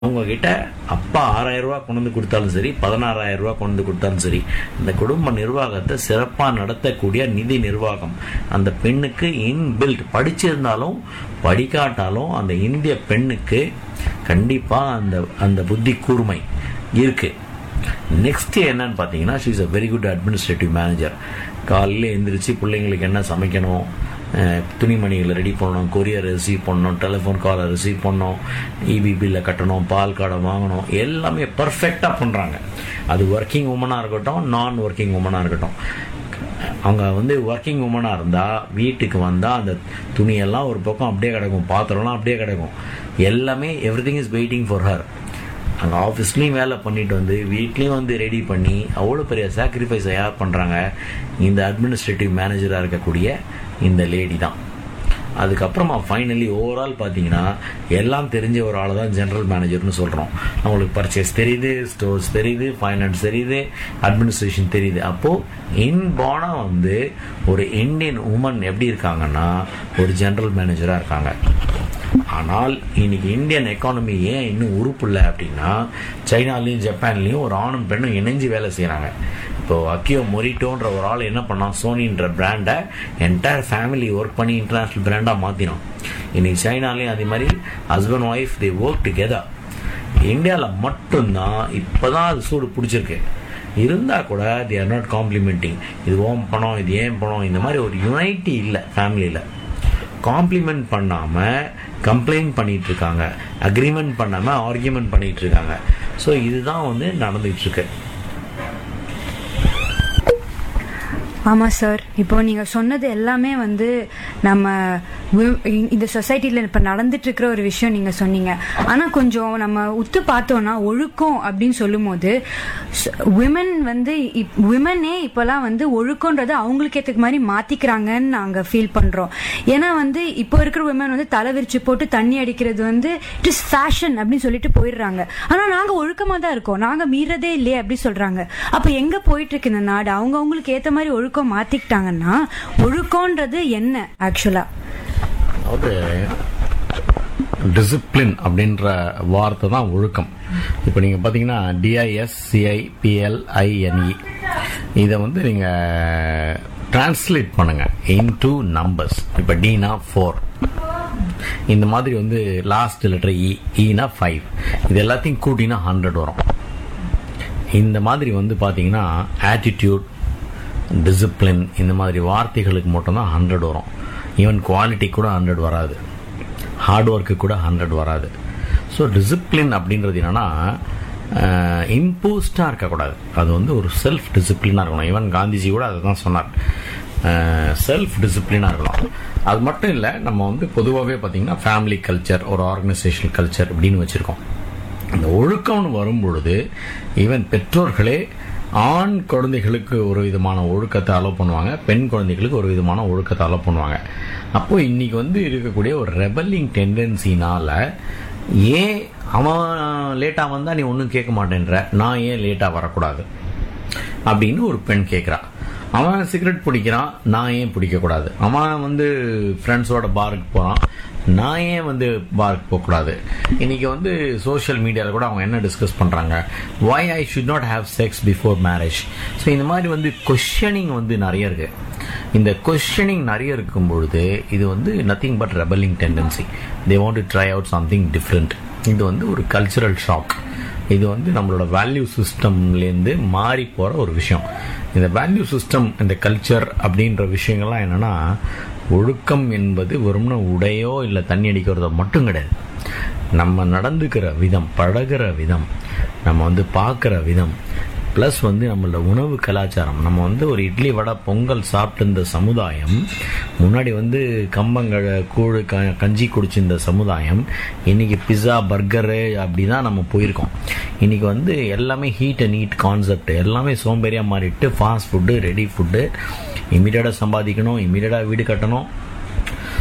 உங்ககிட்ட அப்பா ஆறாயிரம் ரூபாய் கொண்டு வந்து கொடுத்தாலும் சரி பதினாறாயிரம் ரூபாய் கொண்டு வந்து கொடுத்தாலும் சரி இந்த குடும்ப நிர்வாகத்தை சிறப்பாக நடத்தக்கூடிய நிதி நிர்வாகம் அந்த பெண்ணுக்கு இன்பில்ட் படிச்சிருந்தாலும் படிக்காட்டாலும் அந்த இந்திய பெண்ணுக்கு கண்டிப்பாக அந்த அந்த புத்தி கூர்மை இருக்கு நெக்ஸ்ட் என்னன்னு பார்த்தீங்கன்னா she is a very good administrative manager காலையில் எந்திரிச்சு பிள்ளைங்களுக்கு என்ன சமைக்கணும் அஹ், துணிமணிகளை ரெடி பண்ணணும் கொரியர் ரிசீவ் பண்ணணும் டெலிஃபோன் காலை ரிசீவ் பண்ணணும் இபி பில்லை கட்டணும் பால் கார்டை வாங்கணும் எல்லாமே பர்ஃபெக்டாக பண்ணுறாங்க அது ஒர்க்கிங் உமனாக இருக்கட்டும் நான் ஒர்க்கிங் உமனாக இருக்கட்டும் அவங்க வந்து ஒர்க்கிங் உமனாக இருந்தால் வீட்டுக்கு வந்தால் அந்த துணியெல்லாம் ஒரு பக்கம் அப்படியே கிடக்கும் பாத்திரம்லாம் அப்படியே கிடக்கும் எல்லாமே everything is waiting for her அங்கே ஆஃபீஸ்லேயும் வேலை பண்ணிட்டு வந்து வீட்லேயும் வந்து ரெடி பண்ணி அவ்வளோ பெரிய சாக்ரிஃபைஸை யார் பண்ணுறாங்க இந்த அட்மினிஸ்ட்ரேட்டிவ் மேனேஜராக இருக்கக்கூடிய இந்த லேடி தான் அதுக்கப்புறமா ஃபைனலி ஓவரால் பார்த்தீங்கன்னா எல்லாம் தெரிஞ்ச ஒரு ஆளை தான் ஜெனரல் மேனேஜர்னு சொல்கிறோம் அவங்களுக்கு பர்ச்சேஸ் தெரியுது ஸ்டோர்ஸ் தெரியுது ஃபைனான்ஸ் தெரியுது அட்மினிஸ்ட்ரேஷன் தெரியுது அப்போது இன்பானாக வந்து ஒரு இந்தியன் உமன் எப்படி இருக்காங்கன்னா ஒரு ஜெனரல் மேனேஜராக இருக்காங்க ஆனால் இன்னைக்கு இந்தியன் எக்கானமி ஏன் இன்னும் உறுப்பு இல்லை அப்படின்னா சைனாலையும் ஜப்பான்லையும் ஒரு ஆணும் பெண்ணும் இணைஞ்சு வேலை செய்கிறாங்க இப்போ அக்கியோ மொரிட்டோன்ற ஒரு ஆள் என்ன பண்ணான் சோனின்ற பிராண்டை என்டையர் ஃபேமிலி ஒர்க் பண்ணி இன்டர்நேஷ்னல் பிராண்டாக மாற்றினான் இன்னைக்கு சைனாலையும் அதே மாதிரி husband wife they work together இந்தியாவில் மட்டும்தான் இப்போதான் அது சூடு பிடிச்சிருக்கு இருந்தால் கூட தி ஆர் நாட் காம்ப்ளிமெண்டிங் இது ஓம் பணம் இது ஏன் பணம் இந்த மாதிரி ஒரு யுனைட்டி இல்லை ஃபேமிலியில் காம்ப்ளிமெண்ட் பண்ணாமல் கம்ப்ளைண்ட் பண்ணிட்டு இருக்காங்க அக்ரிமெண்ட் பண்ணாமல் ஆர்கியூமெண்ட் பண்ணிட்டு இருக்காங்க ஸோ இதுதான் வந்து நடந்துட்டு இருக்கு ஆமாம் சார் இப்போ நீங்கள் சொன்னது எல்லாமே வந்து நம்ம wi- இந்த சொசைட்டியில் இப்போ நடந்துட்டு இருக்கிற ஒரு விஷயம் நீங்கள் சொன்னீங்க ஆனால் கொஞ்சம் நம்ம உத்து பார்த்தோம்னா ஒழுக்கம் அப்படின்னு சொல்லும்போது விமன் வந்து விமனே இப்போலாம் வந்து ஒழுக்கன்றது அவங்களுக்கு ஏற்றுக்க மாதிரி மாற்றிக்கிறாங்கன்னு நாங்கள் ஃபீல் பண்ணுறோம் ஏன்னா வந்து இப்போ இருக்கிற விமன் வந்து தலை விரிச்சு போட்டு தண்ணி அடிக்கிறது வந்து இட் இஸ் ஃபேஷன் அப்படின்னு சொல்லிட்டு போயிடுறாங்க ஆனால் நாங்கள் ஒழுக்கமாக தான் இருக்கோம் நாங்கள் மீறதே இல்லையே அப்படி சொல்கிறாங்க அப்போ எங்கே போயிட்டு இருக்கு இந்த நாடு அவங்க அவங்களுக்கு ஏற்ற மாதிரி ஒழுக்கம் மாற்றிக்கிட்டாங்கன்னா ஒழுக்கம்ன்றது என்ன ஆக்சுவலாக அதாவது டிசிப்ளின் அப்படின்ற வார்த்தை தான் ஒழுக்கம் இப்போ நீங்கள் பார்த்தீங்கன்னா டிஐஎஸ் சிஐபிஎல்ஐஎன்இ இதை வந்து நீங்கள் டிரான்ஸ்லேட் பண்ணுங்க இன் டூ நம்பர்ஸ் இப்போ டினா ஃபோர் இந்த மாதிரி வந்து லாஸ்ட் லெட்டர் இ ஈனா ஃபைவ் இது எல்லாத்தையும் கூட்டினா ஹண்ட்ரட் வரும் இந்த மாதிரி வந்து பார்த்தீங்கன்னா ஆட்டிடியூட் டிசிப்ளின் இந்த மாதிரி வார்த்தைகளுக்கு மட்டும்தான் ஹண்ட்ரட் வரும் ஈவன் குவாலிட்டி கூட ஹண்ட்ரட் வராது ஹார்ட் ஒர்க்கு கூட ஹண்ட்ரட் வராது ஸோ டிசிப்ளின் அப்படின்றது என்னன்னா இம்போஸ்டாக இருக்கக்கூடாது அது வந்து ஒரு செல்ஃப் டிசிப்ளினாக இருக்கணும் ஈவன் காந்திஜி கூட அதை தான் சொன்னார் செல்ஃப் டிசிப்ளினாக இருக்கணும் அது மட்டும் இல்லை நம்ம வந்து பொதுவாகவே பார்த்தீங்கன்னா ஃபேமிலி கல்ச்சர் ஒரு ஆர்கனைசேஷனல் கல்ச்சர் அப்படின்னு வச்சுருக்கோம் அந்த ஒழுக்கம்னு வரும்பொழுது ஈவன் பெற்றோர்களே ஆண் குழந்தைகளுக்கு ஒரு விதமான ஒழுக்கத்தை அலோவ் பண்ணுவாங்க பெண் குழந்தைகளுக்கு ஒரு விதமான ஒழுக்கத்தை அலோவ் பண்ணுவாங்க அப்போ இன்னைக்கு வந்து இருக்கக்கூடிய ஒரு ரெபல்லிங் டெண்டன்சினால ஏன் அவன் லேட்டாக வந்தால் நீ ஒன்றும் கேட்க மாட்டேன்ற நான் ஏன் லேட்டாக வரக்கூடாது அப்படின்னு ஒரு பெண் கேட்குறா அவன் சிகரெட் பிடிக்கிறான் நான் ஏன் பிடிக்கக்கூடாது அவன் வந்து ஃப்ரெண்ட்ஸோட பாருக்கு போகிறான் நான் ஏன் வந்து பாருக்கு போகக்கூடாது இன்னைக்கு வந்து சோஷியல் மீடியாவில் கூட அவங்க என்ன டிஸ்கஸ் பண்ணுறாங்க why I should not have sex before marriage so இந்த மாதிரி வந்து கொஷனிங் வந்து நிறைய இருக்கு இந்த கொஷனிங் நிறைய இருக்கும் பொழுது இது வந்து nothing but rebelling tendency they want to try out something different இது வந்து ஒரு கல்ச்சுரல் ஷாக் இது வந்து நம்மளோட வேல்யூ சிஸ்டம்லேருந்து மாறி போகிற ஒரு விஷயம் இந்த வேல்யூ சிஸ்டம் இந்த கல்ச்சர் அப்படின்ற விஷயங்கள்லாம் என்னன்னா ஒழுக்கம் என்பது வெறும்னா உடையோ இல்லை தண்ணி அடிக்கிறதோ மட்டும் கிடையாது நம்ம நடந்துக்கிற விதம் பழகுற விதம் நம்ம வந்து பார்க்குற விதம் ப்ளஸ் வந்து நம்மளோட உணவு கலாச்சாரம் நம்ம வந்து ஒரு இட்லி வடை பொங்கல் சாப்பிட்டு இந்த சமுதாயம் முன்னாடி வந்து கம்பங்கள் கூழ் க கஞ்சி குடிச்சிருந்த சமுதாயம் இன்னைக்கு பிஸா பர்கரு அப்படி தான் நம்ம போயிருக்கோம் இன்னைக்கு வந்து எல்லாமே ஹீட் அண்ட் ஹீட் கான்செப்ட் எல்லாமே சோம்பேறியாக மாறிட்டு ஃபாஸ்ட் ஃபுட்டு ரெடி ஃபுட்டு இமீடியட்டாக சம்பாதிக்கணும் இமீடியட்டாக வீடு கட்டணும்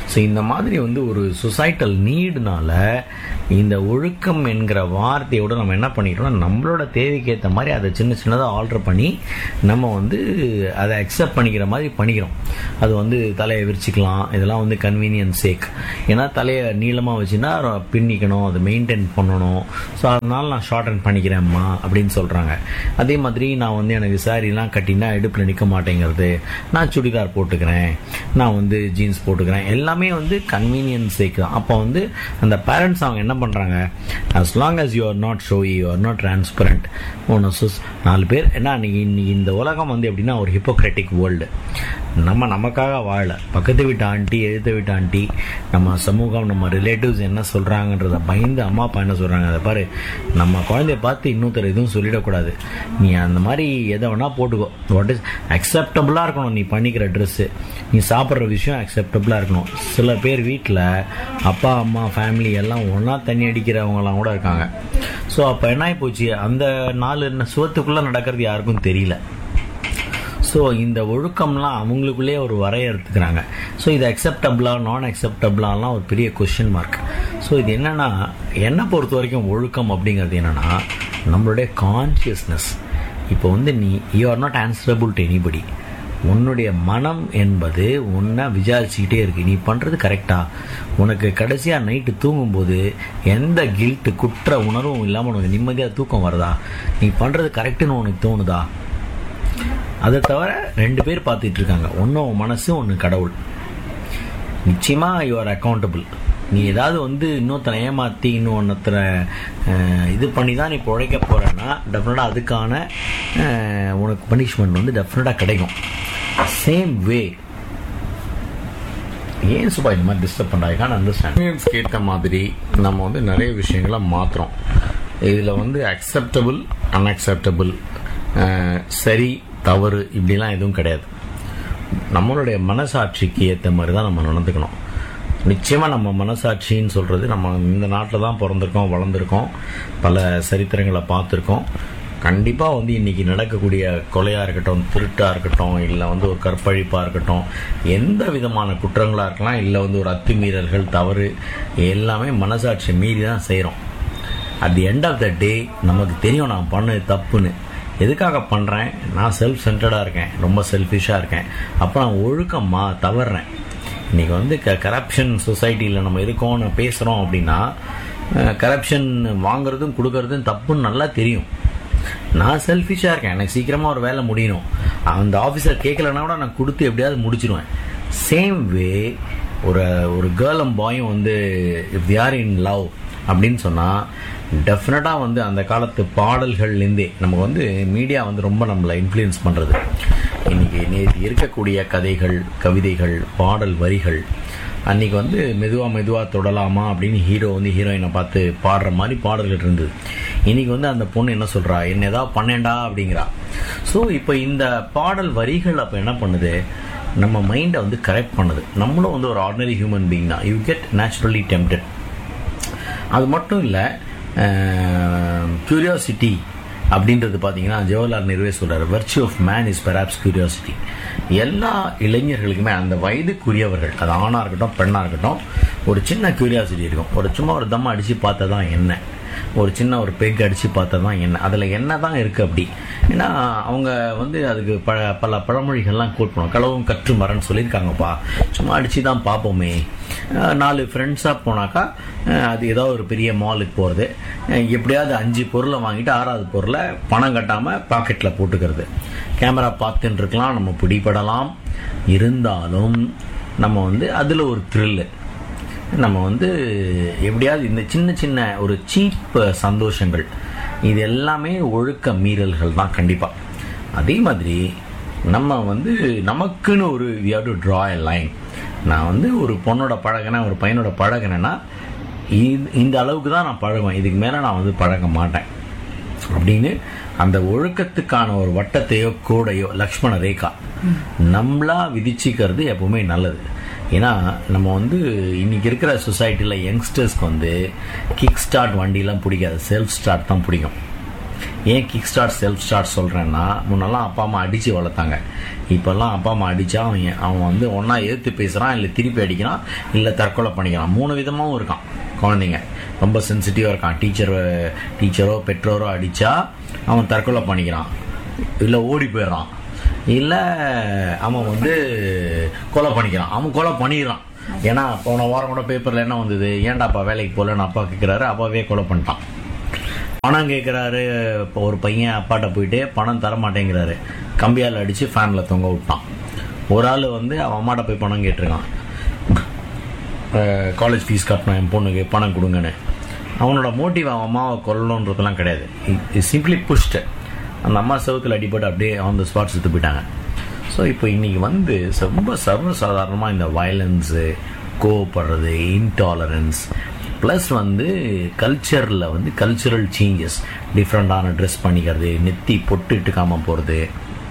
ஸோ இந்த மாதிரி வந்து ஒரு சொசைட்டல் நீடுனால இந்த ஒழுக்கம் என்கிற வார்த்தையோட நம்ம என்ன பண்ணிக்கிறோம்னா நம்மளோட தேவைக்கு ஏற்ற மாதிரி அதை சின்ன சின்னதாக ஆல்டர் பண்ணி நம்ம வந்து அதை அக்செப்ட் பண்ணிக்கிற மாதிரி பண்ணிக்கிறோம் அது வந்து தலையை விரிச்சிக்கலாம் இதெல்லாம் வந்து கன்வீனியன்ஸ் சேக் ஏன்னா தலையை நீளமாக வச்சுன்னா பின்னிக்கணும் அதை மெயின்டைன் பண்ணணும் ஸோ அதனால நான் ஷார்டன் பண்ணிக்கிறேன்மா அப்படின்னு சொல்கிறாங்க அதே மாதிரி நான் வந்து எனக்கு சாரிலாம் கட்டினா இடுப்பில் நிற்க மாட்டேங்கிறது நான் சுடிதார் போட்டுக்கிறேன் நான் வந்து ஜீன்ஸ் போட்டுக்கிறேன் எல்லாமே வந்து கன்வீனியன்ஸ் சேக் தான் அப்போ வந்து அந்த பேரண்ட்ஸ் அவங்க என்ன பண்ணுறாங்க as long as you are not showy you are not transparent ஒன்று சுஸ் நாலு பேர் என்ன இன்னைக்கு இன்னைக்கு இந்த உலகம் வந்து எப்படின்னா ஒரு ஹிப்போக்ரட்டிக் வேர்ல்டு நம்ம நமக்காக வாழல பக்கத்து வீட்டு ஆண்டி எழுத்த வீட்டு ஆண்டி நம்ம சமூகம் நம்ம ரிலேட்டிவ்ஸ் என்ன சொல்கிறாங்கன்றத பயந்து அம்மா அப்பா என்ன சொல்கிறாங்க அதை பாரு நம்ம குழந்தைய பார்த்து இன்னொருத்தர் எதுவும் சொல்லிடக்கூடாது நீ அந்த மாதிரி எதை வேணால் போட்டுக்கோ வாட் இஸ் அக்செப்டபுளாக இருக்கணும் நீ பண்ணிக்கிற ட்ரெஸ்ஸு நீ சாப்பிட்ற விஷயம் அக்செப்டபுளாக இருக்கணும் சில பேர் வீட்டில் அப்பா அம்மா ஃபேமிலி எல்லாம் ஒன்றா தண்ணி அடிக்கிறவங்கலாம் கூட இருக்காங்க ஸோ அப்போ என்ன ஆகி போச்சு அந்த நாலு சுவத்துக்குள்ளே நடக்கிறது யாருக்கும் தெரியல ஸோ இந்த ஒழுக்கம்லாம் அவங்களுக்குள்ளேயே ஒரு வரையறுத்துக்கிறாங்க ஸோ இது அக்செப்டபிளா நான் அக்செப்டபிளாலாம் ஒரு பெரிய கொஷின் மார்க் ஸோ இது என்னன்னா என்னை பொறுத்த வரைக்கும் ஒழுக்கம் அப்படிங்கிறது என்னன்னா நம்மளுடைய கான்சியஸ்னஸ் இப்போ வந்து நீ you are not answerable to anybody உன்னுடைய மனம் என்பது உன்னை விசாரிச்சுக்கிட்டே இருக்கு நீ பண்ணுறது கரெக்டா உனக்கு கடைசியாக நைட்டு தூங்கும்போது எந்த கில்ட்டு குற்ற உணர்வும் இல்லாமல் உனக்கு நிம்மதியாக தூக்கம் வருதா நீ பண்ணுறது கரெக்டுன்னு உனக்கு தோணுதா அதை தவிர ரெண்டு பேர் பார்த்துட்டு இருக்காங்க ஒன்று உன் மனசு ஒன்று கடவுள் நிச்சயமா யூ ஆர் அக்கௌண்டபிள் நீ ஏதாவது வந்து இன்னொருத்தனை ஏமாற்றி இன்னொருத்தரை இது பண்ணி தான் நீ உழைக்க போகிறேன்னா டெஃபினட்டாக அதுக்கான அஹ், உனக்கு பனிஷ்மெண்ட் வந்து டெஃபினட்டாக கிடைக்கும் சேம் வே ஏன் சுபா இந்த மாதிரி டிஸ்டர்ப் பண்ணுறாங்க அண்டர்ஸ்டாண்ட் கேட்ட மாதிரி நம்ம வந்து நிறைய விஷயங்களை மாற்றுறோம் இதில் வந்து அக்செப்டபிள் அன்அக்செப்டபிள் சரி தவறு இப்படிலாம் எதுவும் கிடையாது நம்மளுடைய மனசாட்சிக்கு ஏற்ற மாதிரி தான் நம்ம நடந்துக்கணும் நிச்சயமாக நம்ம மனசாட்சின்னு சொல்கிறது நம்ம இந்த நாட்டில் தான் பிறந்திருக்கோம் வளர்ந்துருக்கோம் பல சரித்திரங்களை பார்த்துருக்கோம் கண்டிப்பாக வந்து இன்னைக்கு நடக்கக்கூடிய கொலையாக இருக்கட்டும் திருட்டாக இருக்கட்டும் இல்லை வந்து ஒரு கற்பழிப்பாக இருக்கட்டும் எந்த விதமான குற்றங்களாக இருக்கலாம் இல்லை வந்து ஒரு அத்துமீறல்கள் தவறு எல்லாமே மனசாட்சி மீறி தான் செய்கிறோம் at the end of the day நமக்கு தெரியும் நான் பண்ணது தப்புன்னு எதுக்காக பண்ணுறேன் நான் செல்ஃப் சென்டர்டாக இருக்கேன் ரொம்ப செல்ஃபிஷாக இருக்கேன் அப்போ நான் ஒழுக்கமா தவறுறேன் இன்னைக்கு வந்து க கரப்ஷன் சொசைட்டியில் நம்ம இருக்கோம் நான் பேசுகிறோம் அப்படின்னா கரப்ஷன் வாங்குறதும் கொடுக்கறதும் தப்புன்னு நல்லா தெரியும் நான் செல்ஃபிஷாக இருக்கேன் எனக்கு சீக்கிரமாக ஒரு வேலை முடியணும் அந்த ஆஃபீஸர் கேட்கலன்னா கூட நான் கொடுத்து எப்படியாவது முடிச்சிருவேன் சேம் வே ஒரு ஒரு கேர்ளும் பாயும் வந்து if they are in love அப்படின்னு சொன்னால் டெஃபினட்டாக வந்து அந்த காலத்து பாடல்கள்லேருந்தே நமக்கு வந்து மீடியா வந்து ரொம்ப நம்மளை இன்ஃப்ளூயன்ஸ் பண்ணுறது இன்னைக்கு நேற்று இருக்கக்கூடிய கதைகள் கவிதைகள் பாடல் வரிகள் அன்னைக்கு வந்து மெதுவா மெதுவா தொடலாமா அப்படின்னு ஹீரோ வந்து ஹீரோயினை பார்த்து பாடுற மாதிரி பாடல்கள் இருந்தது இன்னைக்கு வந்து அந்த பொண்ணு என்ன சொல்றா என்ன ஏதாவது பண்ணேன்டா அப்படிங்கிறா ஸோ இப்போ இந்த பாடல் வரிகள் அப்போ என்ன பண்ணுது நம்ம மைண்டை வந்து கரெக்ட் பண்ணுது நம்மளும் வந்து ஒரு ஆர்டினரி ஹியூமன் பீங் தான் யூ கெட் நேச்சுரலி டெம்டட் அது மட்டும் இல்லை கியூரியாசிட்டி அப்படின்றது பார்த்தீங்கன்னா ஜவஹர்லால் நேருவே சொல்றாரு virtue of man is perhaps curiosity எல்லா இளைஞர்களுக்குமே அந்த வயதுக்குரியவர்கள் அது ஆணாக இருக்கட்டும் பெண்ணாக இருக்கட்டும் ஒரு சின்ன கியூரியாசிட்டி இருக்கும் ஒரு சும்மா ஒரு தம் அடித்து பார்த்தா தான் என்ன ஒரு சின்ன ஒரு பெக் அடித்து பார்த்தா தான் என்ன அதில் என்ன தான் இருக்குது அப்படி ஏன்னா அவங்க வந்து அதுக்கு ப பல பழமொழிகள்லாம் கோட் பண்ணுவாங்க களவும் கற்று மரன்னு சொல்லியிருக்காங்கப்பா சும்மா அடித்து தான் பார்ப்போமே அஹ் நாலு ஃப்ரெண்ட்ஸாக போனாக்கா அஹ் அது ஏதோ ஒரு பெரிய மாலுக்கு போகிறது எப்படியாவது அஞ்சு பொருளை வாங்கிட்டு ஆறாவது பொருளை பணம் கட்டாமல் பாக்கெட்டில் போட்டுக்கிறது கேமரா பார்த்துட்டு இருக்கலாம் நம்ம பிடிபடலாம் இருந்தாலும் நம்ம வந்து அதில் ஒரு த்ரில்லு நம்ம வந்து எப்படியாவது இந்த சின்ன சின்ன ஒரு சீப் சந்தோஷங்கள் இது எல்லாமே ஒழுக்க மீறல்கள் தான் கண்டிப்பாக அதே மாதிரி நம்ம வந்து நமக்குன்னு ஒரு we have to draw a line நான் வந்து ஒரு பொண்ணோட பழகினேன் ஒரு பையனோட பழகினேன்னா இது- இந்த அளவுக்கு தான் நான் பழகுவேன் இதுக்கு மேலே நான் வந்து பழக மாட்டேன் அப்படின்னு அந்த ஒழுக்கத்துக்கான ஒரு வட்டத்தையோ கோடையோ லக்ஷ்மண ரேகா நம்மளா விதிச்சுக்கிறது எப்பவுமே நல்லது ஏன்னா நம்ம வந்து இன்னைக்கு இருக்கிற சொசைட்டியில் யங்ஸ்டர்ஸ்க்கு வந்து கிக் ஸ்டார்ட் வண்டிலாம் பிடிக்காது செல்ஃப் ஸ்டார்ட் தான் பிடிக்கும் ஏன் கிக் ஸ்டார்ட் செல்ஃப் ஸ்டார்ட் சொல்கிறேன்னா முன்னெல்லாம் அப்பா அம்மா அடித்து வளர்த்தாங்க இப்போல்லாம் அப்பா அம்மா அடித்தா அவன் ஏன்- அவன் வந்து ஒன்றா எதிர்த்து பேசுகிறான் இல்லை திருப்பி அடிக்கிறான் இல்லை தற்கொலை பண்ணிக்கிறான் மூணு விதமாகவும் இருக்கான் குழந்தைங்க ரொம்ப சென்சிட்டிவாக இருக்கான் டீச்சர் டீச்சரோ பெற்றோரோ அடித்தா அவன் தற்கொலை பண்ணிக்கிறான் இல்லை ஓடி போயிடுறான் இல்லை அவன் வந்து கொலை பண்ணிக்கிறான் அவன் கொலை பண்ணிடுறான் ஏன்னா போன வாரம் கூட பேப்பரில் என்ன வந்தது ஏன்டாப்பா வேலைக்கு போகலன்னு அப்பா கேட்குறாரு அப்பாவே கொலை பண்ணிட்டான் பணம் கேட்குறாரு இப்போ ஒரு பையன் அப்பாட்ட போயிட்டு பணம் தர மாட்டேங்கிறாரு கம்பியால் அடித்து ஃபேனில் தொங்க விட்டான் ஒரு ஆள் வந்து அவன் அம்மாட்ட போய் பணம் கேட்டிருக்கான் காலேஜ் ஃபீஸ் கட்டணும் என் பொண்ணுக்கு பணம் கொடுங்கன்னு அவனோட மோட்டிவ் அவன் அம்மாவை கொல்லணுன்றதுலாம் கிடையாது சிம்பிளி புஷ்டு அந்த அம்மா செவத்தில் அடிபட்டு அப்படியே ஆன் த ஸ்பாட் செத்து போயிட்டாங்க ஸோ இப்போ இன்னைக்கு வந்து ரொம்ப சர்வசாதாரணமாக இந்த வயலன்ஸு கோவப்படுறது இன்டாலரன்ஸ் ப்ளஸ் வந்து கல்ச்சரில் வந்து கல்ச்சுரல் சேஞ்சஸ் டிஃப்ரெண்ட்டான ட்ரெஸ் பண்ணிக்கிறது நெத்தி பொட்டு இட்டுக்காமல் போகிறது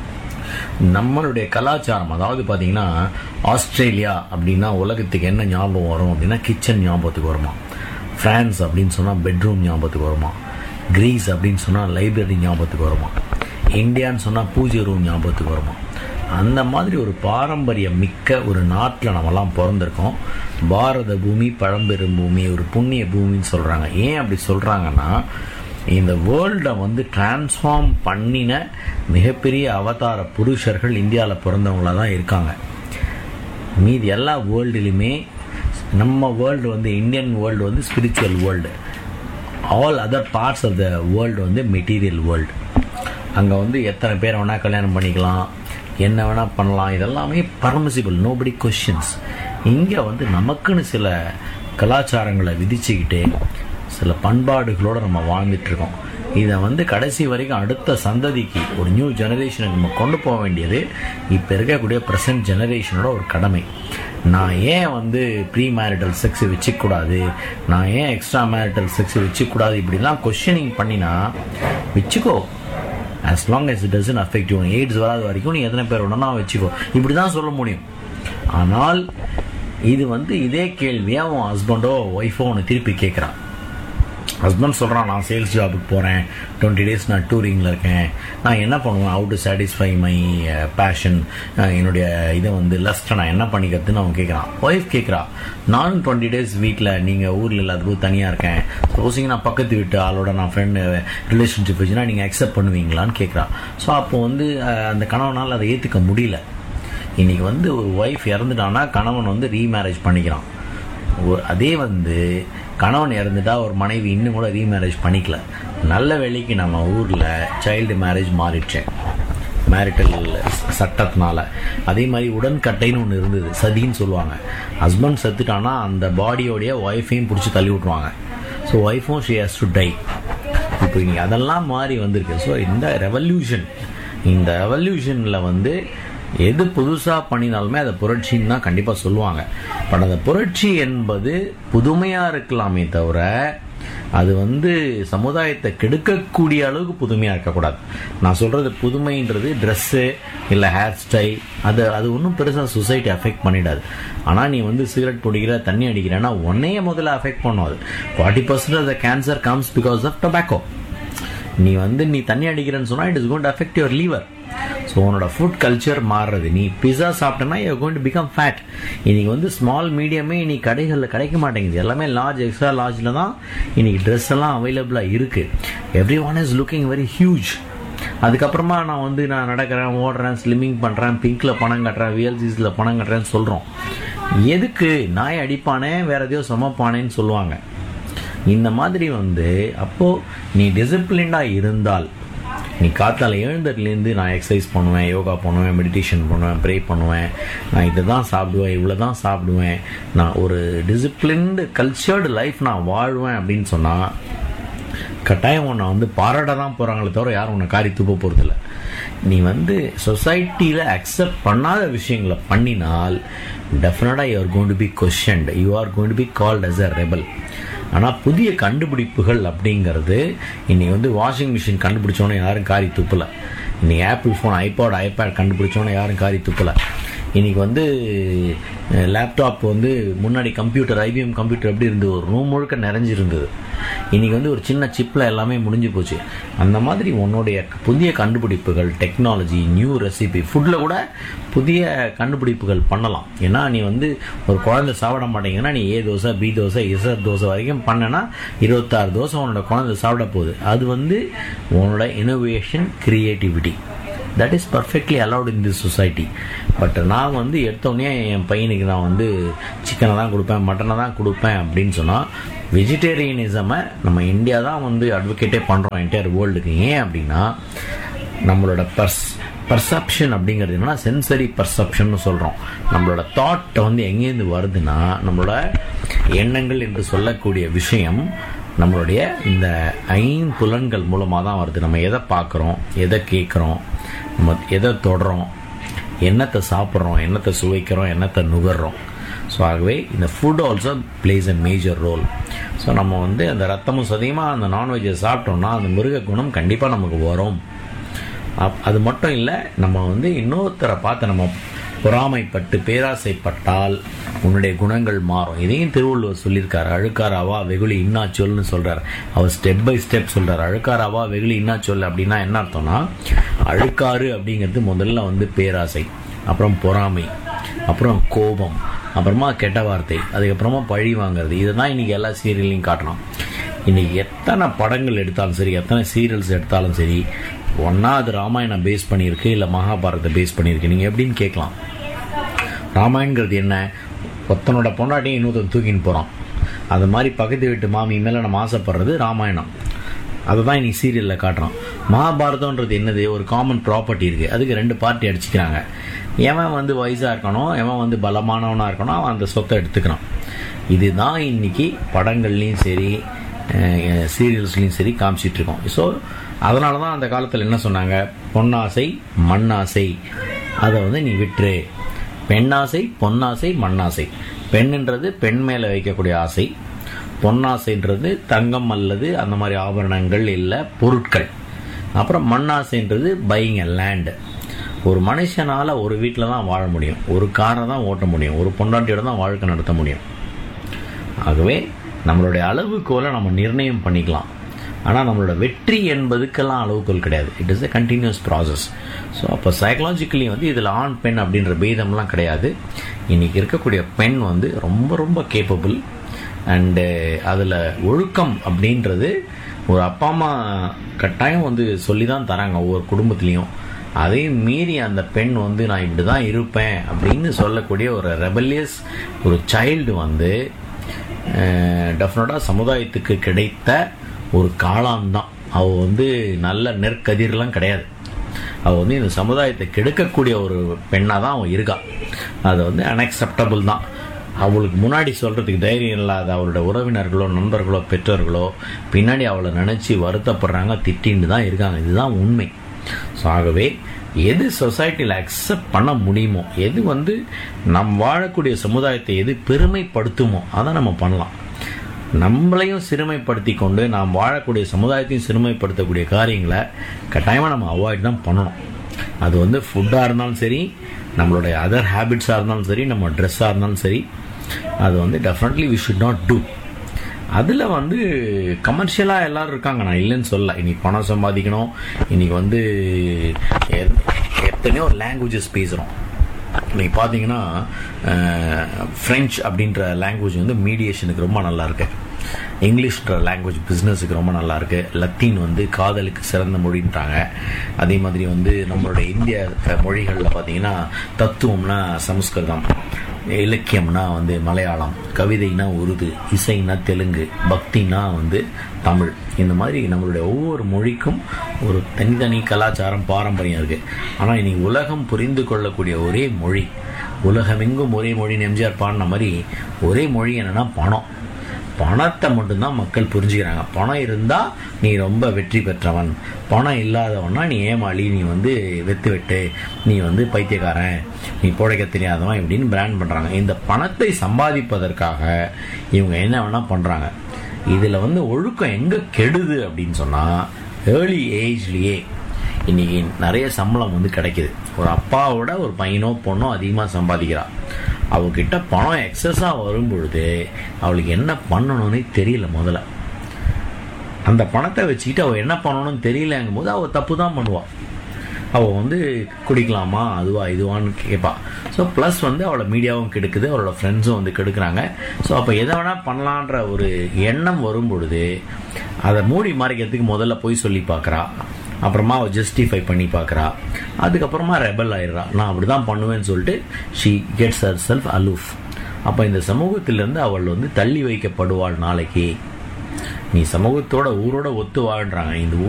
நம்மளுடைய கலாச்சாரம் அதாவது பார்த்தீங்கன்னா ஆஸ்திரேலியா அப்படின்னா உலகத்துக்கு என்ன ஞாபகம் வரும் அப்படின்னா கிச்சன் ஞாபகத்துக்கு வருமா ஃப்ரான்ஸ் அப்படின்னு சொன்னால் பெட்ரூம் ஞாபகத்துக்கு வருமா கிரீஸ் அப்படின்னு சொன்னால் லைப்ரரி ஞாபகத்துக்கு வருமா இந்தியான்னு சொன்னால் பூஜை ரூம் ஞாபகத்துக்கு வருமா அந்த மாதிரி ஒரு பாரம்பரியம் மிக்க ஒரு நாட்டில் நம்மலாம் பிறந்திருக்கோம் பாரத பூமி பழம்பெரும் பூமி ஒரு புண்ணிய பூமின்னு சொல்கிறாங்க ஏன் அப்படி சொல்கிறாங்கன்னா இந்த வேர்ல்டை வந்து டிரான்ஸ்ஃபார்ம் பண்ணின மிகப்பெரிய அவதார புருஷர்கள் இந்தியாவில் பிறந்தவங்களா தான் இருக்காங்க மீதி எல்லா வேர்ல்டுலையுமே நம்ம வேர்ல்டு வந்து இந்தியன் வேர்ல்டு வந்து spiritual world all other parts of the world வந்து மெட்டீரியல் வேர்ல்டு அங்கே வந்து எத்தனை பேர் வேணால் கல்யாணம் பண்ணிக்கலாம் என்ன வேணால் பண்ணலாம் இதெல்லாமே பர்மிசிபிள் நோபடி கொஷின்ஸ் இங்கே வந்து நமக்குன்னு சில கலாச்சாரங்களை விதிச்சுக்கிட்டு சில பண்பாடுகளோடு நம்ம வாழ்ந்துட்டு இருக்கோம் இதை வந்து கடைசி வரைக்கும் அடுத்த சந்ததிக்கு ஒரு நியூ ஜெனரேஷனுக்கு நம்ம கொண்டு போக வேண்டியது இப்போ இருக்கக்கூடிய ப்ரெசன்ட் ஜெனரேஷனோட ஒரு கடமை நான் ஏன் வந்து ப்ரீ மேரிட்டல் செக்ஸ் வச்சுக்கூடாது நான் ஏன் எக்ஸ்ட்ரா மேரிட்டல் செக்ஸ் வச்சுக்கூடாது இப்படிலாம் கொஷனிங் பண்ணினா வச்சுக்கோ as long as it doesn't affect you AIDS வராத வரைக்கும் நீ எத்தனை பேர் வேணும்னா வச்சுக்கோ இப்படி தான் சொல்ல முடியும் ஆனால் இது வந்து இதே கேள்வியை அவன் ஹஸ்பண்டோ ஒய்ஃபோ ஒன்று திருப்பி கேட்குறான் ஹஸ்பண்ட் சொல்கிறான் நான் சேல்ஸ் ஜாபுக்கு போகிறேன் டுவெண்ட்டி டேஸ் நான் டூரிங்கில் இருக்கேன் நான் என்ன பண்ணுவேன் how to satisfy my passion என்னுடைய இதை வந்து லஸ்ட்டை நான் என்ன பண்ணிக்கிறதுன்னு அவன் கேட்குறான் ஒய்ஃப் கேட்குறா நானும் டுவெண்ட்டி டேஸ் வீட்டில் நீங்கள் ஊரில் இல்லாதபோது தனியாக இருக்கேன் சப்போஸிங் நான் பக்கத்து வீட்டு ஆளோட நான் ஃப்ரெண்டு ரிலேஷன்ஷிப் வச்சுன்னா நீங்கள் அக்செப்ட் பண்ணுவீங்களான்னு கேட்குறா ஸோ அப்போ வந்து அஹ், அந்த கணவனால் அதை ஏற்றுக்க முடியல இன்னைக்கு வந்து ஒரு ஒய்ஃப் இறந்துட்டான்னா கணவன் வந்து ரீமேரேஜ் பண்ணிக்கிறான் ஒரு- அதே வந்து கணவன் இறந்துட்டா ஒரு மனைவி இன்னும் கூட ரீமேரேஜ் பண்ணிக்கல நல்ல வேலைக்கு நம்ம ஊரில் சைல்டு மேரேஜ் மாறிடுச்சேன் மேரிட்டல் சட்டத்தினால அதே மாதிரி உடன்கட்டைன்னு ஒன்று இருந்தது சதின்னு சொல்லுவாங்க ஹஸ்பண்ட் செத்துட்டானா அந்த பாடியோடைய ஒய்ஃபையும் பிடிச்சி தள்ளி விட்ருவாங்க ஸோ ஒய்ஃபும் ஷி ஹஸ் டு டை இப்போ இன்னைக்கு அதெல்லாம் மாறி வந்திருக்கு ஸோ இந்த ரெவல்யூஷன் இந்த ரெவல்யூஷனில் வந்து எது புதுசாக பண்ணினாலுமே அதை புரட்சின்னு தான் கண்டிப்பாக சொல்லுவாங்க பட் அந்த புரட்சி என்பது புதுமையாக இருக்கலாமே தவிர அது வந்து சமுதாயத்தை கெடுக்கக்கூடிய அளவுக்கு புதுமையாக இருக்கக்கூடாது நான் சொல்கிறது புதுமைன்றது ட்ரெஸ்ஸு இல்லை ஹேர் ஸ்டைல் அது அது ஒன்றும் பெருசாக சொசைட்டி அஃபெக்ட் பண்ணிடாது ஆனால் நீ வந்து சிகரெட் பிடிக்கிற தண்ணி அடிக்கிறேன்னா உன்னையே முதல்ல அஃபெக்ட் பண்ணும் அது forty percent of the cancer comes because of tobacco நீ வந்து நீ தண்ணி அடிக்கிறேன்னு சொன்னா it is going to affect your liver so உன்னோட ஃபுட் கல்ச்சர் மாறுறது நீ பிஸா சாப்பிட்டனா you going to become fat இன்னைக்கு வந்து ஸ்மால் மீடியமே இன்னைக்கு கடைகளில் கிடைக்க மாட்டேங்குது எல்லாமே லார்ஜ் எக்ஸ்ட்ரா லார்ஜில் தான் இன்னைக்கு ட்ரெஸ் எல்லாம் அவைலபிளாக இருக்கு everyone is looking very huge அதுக்கப்புறமா நான் வந்து நான் நடக்கிறேன் ஓடுறேன் ஸ்லிம்மிங் பண்ணுறேன் பிங்க்கில் பணம் கட்டுறேன் விஎல்சிஸில் பணம் கட்டுறேன்னு சொல்கிறோம் எதுக்கு நாய் அடிப்பானே வேற எதையோ சமப்பானேன்னு சொல்லுவாங்க இந்த மாதிரி வந்து அப்போ நீ டிசிப்ளின்டா இருந்தால் நீ காத்தால எழுந்ததுலேருந்து நான் எக்ஸசைஸ் பண்ணுவேன் யோகா பண்ணுவேன் மெடிடேஷன் பண்ணுவேன் ப்ரே பண்ணுவேன் நான் இதை தான் சாப்பிடுவேன் இவ்வளோ தான் சாப்பிடுவேன் நான் ஒரு டிசிப்ளின்டு கல்ச்சர்டு லைஃப் நான் வாழ்வேன் அப்படின்னு சொன்னால் கட்டாயம் உன்னை வந்து பாராட்ட தான் போகிறாங்களே தவிர யாரும் உன்னை காரி துப்ப போகிறதில்ல நீ வந்து சொசைட்டியில் அக்செப்ட் பண்ணாத விஷயங்களை பண்ணினால் டெஃபினட்டாக you are going to be questioned you are going to be called as a rebel ஆனால் புதிய கண்டுபிடிப்புகள் அப்படிங்கிறது இன்னைக்கு வந்து வாஷிங் மிஷின் கண்டுபிடிச்சோன்னே யாரும் காரி துப்பலை இன்னைக்கு ஆப்பிள் ஃபோன் ஐபாட் ஐபேட் கண்டுபிடிச்சோன்னே யாரும் காரி துப்பலை இன்னைக்கு வந்து லேப்டாப் வந்து முன்னாடி கம்ப்யூட்டர் ஐபிஎம் கம்ப்யூட்டர் எப்படி இருந்தது ஒரு ரூம் முழுக்க நிறைஞ்சிருந்தது இன்னைக்கு வந்து ஒரு சின்ன சிப்பில் எல்லாமே முடிஞ்சு போச்சு அந்த மாதிரி உன்னுடைய புதிய கண்டுபிடிப்புகள் டெக்னாலஜி நியூ ரெசிபி ஃபுட்டில் கூட புதிய கண்டுபிடிப்புகள் பண்ணலாம் ஏன்னா நீ வந்து ஒரு குழந்தை சாப்பிட மாட்டேங்கன்னா நீ ஏ தோசை பி தோசை இசர் தோசை வரைக்கும் பண்ணனா இருபத்தாறு தோசை உன்னோட குழந்தை சாப்பிட போகுது அது வந்து உன்னோட innovation creativity that is perfectly allowed in this society but நான் வந்து எடுத்தோடனே என் பையனுக்கு நான் வந்து சிக்கனை தான் கொடுப்பேன் மட்டனை தான் கொடுப்பேன் அப்படின்னு சொன்னால் வெஜிடேரியனிசமை நம்ம இந்தியா தான் வந்து அட்வொகேட்டே பண்ணுறோம் என்டையர் வேர்ல்டுக்கு ஏன் அப்படின்னா நம்மளோட பர்ஸ் பர்செப்ஷன் அப்படிங்கிறது என்னன்னா சென்சரி பர்செப்ஷன் சொல்கிறோம் நம்மளோட தாட் வந்து எங்கேருந்து வருதுன்னா நம்மளோட எண்ணங்கள் என்று சொல்லக்கூடிய விஷயம் நம்மளுடைய இந்த ஐம்புலன்கள் மூலமாக தான் வருது நம்ம எதை பார்க்குறோம் எதை கேட்குறோம் நம்ம எதை தொடுறோம் என்னத்தை சாப்பிட்றோம் என்னத்தை சுவைக்கிறோம் என்னத்தை நுகர்றோம் ஸோ ஆகவே இந்த food also plays a major role so நம்ம வந்து அந்த ரத்தமும் சதியமாக அந்த நான்வெஜ்ஜை சாப்பிட்டோம்னா அந்த மிருக குணம் கண்டிப்பாக நமக்கு வரும் அப்- அது மட்டும் இல்லை நம்ம வந்து இன்னொருத்தரை பார்த்து நம்ம பொறாமைப்பட்டு பேராசைப்பட்டால் உன்னுடைய குணங்கள் மாறும் இதையும் திருவள்ளுவர் சொல்லியிருக்காரு அழுக்காராவா வெகுளி இன்னா சொல்னு சொல்றார் அவர் ஸ்டெப் பை ஸ்டெப் சொல்றாரு அழுக்காராவா வெகுளி இன்னா சொல் அப்படின்னா என்ன அர்த்தம்னா அழுக்காறு அப்படிங்கிறது முதல்ல வந்து பேராசை அப்புறம் பொறாமை அப்புறம் கோபம் அப்புறமா கெட்ட வார்த்தை அதுக்கப்புறமா பழி வாங்குறது இதை தான் இன்னைக்கு எல்லா சீரியல்லையும் காட்டணும் இன்னைக்கு எத்தனை படங்கள் எடுத்தாலும் சரி எத்தனை சீரியல்ஸ் எடுத்தாலும் சரி ஒன்னா அது ராமாயணம் பேஸ் பண்ணியிருக்கு இல்லை மகாபாரதத்தை பேஸ் பண்ணியிருக்கு நீங்கள் எப்படின்னு கேட்கலாம் ராமாயணங்கிறது என்ன ஒருத்தனோட பொண்டாட்டியும் இன்னொருத்தன் தூக்கின்னு போகிறான் அது மாதிரி பக்கத்து வீட்டு மாமி மேலே நம்ம ஆசைப்படுறது ராமாயணம் அதை தான் இன்னைக்கு சீரியலில் காட்டுறோம் மகாபாரதம்ன்றது என்னது ஒரு காமன் ப்ராப்பர்ட்டி இருக்குது அதுக்கு ரெண்டு பார்ட்டி அடிச்சுக்கிறாங்க எவன் வந்து வயசாக இருக்கணும் எவன் வந்து பலமானவனாக இருக்கணும் அவன் அந்த சொத்தை எடுத்துக்கிறான் இதுதான் இன்னைக்கு படங்கள்லையும் சரி சீரியல்ஸ்லையும் சரி காமிச்சிட்டு இருக்கோம் ஸோ அதனால தான் அந்த காலத்தில் என்ன சொன்னாங்க பொன்னாசை மண்ணாசை அதை வந்து நீ விட்டுரு பெண்ணாசை பொன்னாசை மண்ணாசை பெண்ணுன்றது பெண் மேலே வைக்கக்கூடிய ஆசை பொன்னாசைன்றது தங்கம் அல்லது அந்த மாதிரி ஆபரணங்கள் இல்லை பொருட்கள் அப்புறம் மண்ணாசைன்றது பையிங் லேண்ட் ஒரு மனுஷனால ஒரு வீட்டில் தான் வாழ முடியும் ஒரு காரை தான் ஓட்ட முடியும் ஒரு பொண்டாட்டியோட தான் வாழ்க்கை நடத்த முடியும் ஆகவே நம்மளுடைய அளவுகோலை நம்ம நிர்ணயம் பண்ணிக்கலாம் ஆனால் நம்மளோட வெற்றி என்பதுக்கெல்லாம் அளவுகோல் கிடையாது it is a continuous process so அப்போ சைக்கலாஜிக்கலி வந்து இதில் ஆண் பெண் அப்படின்ற பேதம்லாம் கிடையாது இன்னைக்கு இருக்கக்கூடிய பெண் வந்து ரொம்ப ரொம்ப கேப்பபிள் அண்டு அதில் ஒழுக்கம் அப்படின்றது ஒரு அப்பா அம்மா கட்டாயம் வந்து சொல்லி தான் தராங்க ஒவ்வொரு குடும்பத்துலேயும் அதையும் மீறி அந்த பெண் வந்து நான் இப்படி தான் இருப்பேன் அப்படின்னு சொல்லக்கூடிய ஒரு ரெபல்லியஸ் ஒரு சைல்டு வந்து டெஃபினட்டாக சமுதாயத்துக்கு கிடைத்த ஒரு காளான்தான் அவள் வந்து நல்ல நெற்கதிர்லாம் கிடையாது அவள் வந்து இந்த சமுதாயத்தை கெடுக்கக்கூடிய ஒரு பெண்ணாக தான் அவன் இருக்கா அது வந்து அன்அக்செப்டபிள் தான் அவளுக்கு முன்னாடி சொல்கிறதுக்கு தைரியம் இல்லாத அவளோட உறவினர்களோ நண்பர்களோ பெற்றோர்களோ பின்னாடி அவளை நினச்சி வருத்தப்படுறாங்க திட்டின்னு தான் இருக்காங்க இதுதான் உண்மை ஸோ ஆகவே எது சொசைட்டியில் அக்செப்ட் பண்ண முடியுமோ எது வந்து நம் வாழக்கூடிய சமுதாயத்தை எது பெருமைப்படுத்துமோ அதை நம்ம பண்ணலாம் நம்மளையும் சிறுமைப்படுத்தி கொண்டு நாம் வாழக்கூடிய சமுதாயத்தையும் சிறுமைப்படுத்தக்கூடிய காரியங்களை கட்டாயமாக நம்ம அவாய்ட் தான் பண்ணணும் அது வந்து ஃபுட்டாக இருந்தாலும் சரி நம்மளுடைய அதர் ஹேபிட்ஸாக இருந்தாலும் சரி நம்ம ட்ரெஸ்ஸாக இருந்தாலும் சரி அது வந்து definitely we should not do அதில் வந்து கமர்ஷியலாக எல்லாரும் இருக்காங்க நான் இல்லைன்னு சொல்ல இன்னைக்கு பணம் சம்பாதிக்கணும் இன்னைக்கு வந்து எ- எத்தனையோ லாங்குவேஜஸ் பேசுகிறோம் இன்னைக்கு பார்த்தீங்கன்னா ஃப்ரெஞ்ச் அப்படின்ற லாங்குவேஜ் வந்து மீடியேஷனுக்கு ரொம்ப நல்லா இருக்கு இங்கிலீஷ்ன்ற லாங்குவேஜ் பிஸ்னஸுக்கு ரொம்ப நல்லா இருக்கு லத்தீன் வந்து காதலுக்கு சிறந்த மொழின்றாங்க அதே மாதிரி வந்து நம்மளுடைய இந்திய மொழிகளில் பார்த்தீங்கன்னா தத்துவம்னா சமஸ்கிருதம் இலக்கியம்னா வந்து மலையாளம் கவிதைனா உருது இசைனா தெலுங்கு பக்தினா வந்து தமிழ் இந்த மாதிரி நம்மளுடைய ஒவ்வொரு மொழிக்கும் ஒரு தனித்தனி கலாச்சாரம் பாரம்பரியம் இருக்கு ஆனால் இன்னைக்கு உலகம் புரிந்து கொள்ளக்கூடிய ஒரே மொழி உலகமெங்கும் ஒரே மொழின்னு எம்ஜிஆர் பாடின மாதிரி ஒரே மொழி என்னன்னா பணம் பணத்தை மட்டும்தான் மக்கள் புரிஞ்சுக்கிறாங்க பணம் இருந்தா நீ ரொம்ப வெற்றி பெற்றவன் பணம் இல்லாதவனா நீ ஏமாளி நீ வந்து வெத்து வெட்டு நீ வந்து பைத்தியக்காரன் நீ புழைக்க தெரியாதவன் இப்படின்னு பிராண்ட் பண்றாங்க இந்த பணத்தை சம்பாதிப்பதற்காக இவங்க என்ன வேணா பண்றாங்க இதுல வந்து ஒழுக்கம் எங்க கெடுது அப்படின்னு சொன்னா ஏர்லி ஏஜ்லயே இன்னைக்கு நிறைய சம்பளம் வந்து கிடைக்குது ஒரு அப்பாவோட ஒரு பையனோ பொண்ணோ அதிகமாக சம்பாதிக்கிறா அவகிட்ட பணம் எக்ஸஸாக வரும் பொழுது அவளுக்கு என்ன பண்ணணும்னே தெரியல முதல்ல அந்த பணத்தை வச்சுக்கிட்டு அவள் என்ன பண்ணணும்னு தெரியலங்கும் போது அவள் தப்பு தான் பண்ணுவாள் அவள் வந்து குடிக்கலாமா அதுவா இதுவான்னு கேட்பா ஸோ ப்ளஸ் வந்து அவளை மீடியாவும் கெடுக்குது அவளோட ஃப்ரெண்ட்ஸும் வந்து கெடுக்குறாங்க ஸோ அப்போ எதை வேணால் பண்ணலான்ற ஒரு எண்ணம் வரும் பொழுது அதை மூடி மறைக்கிறதுக்கு முதல்ல போய் சொல்லி பார்க்குறா அப்புறமா அவள் ஜஸ்டிஃபை பண்ணி பார்க்குறா அதுக்கப்புறமா ரெபல் ஆயிடுறா நான் அப்படி தான் பண்ணுவேன்னு சொல்லிட்டு she gets herself aloof அப்போ இந்த சமூகத்திலிருந்து அவள் வந்து தள்ளி வைக்கப்படுவாள் நாளைக்கு நீ சமூகத்தோட ஊரோட ஒத்து வாழ்றாங்க இந்த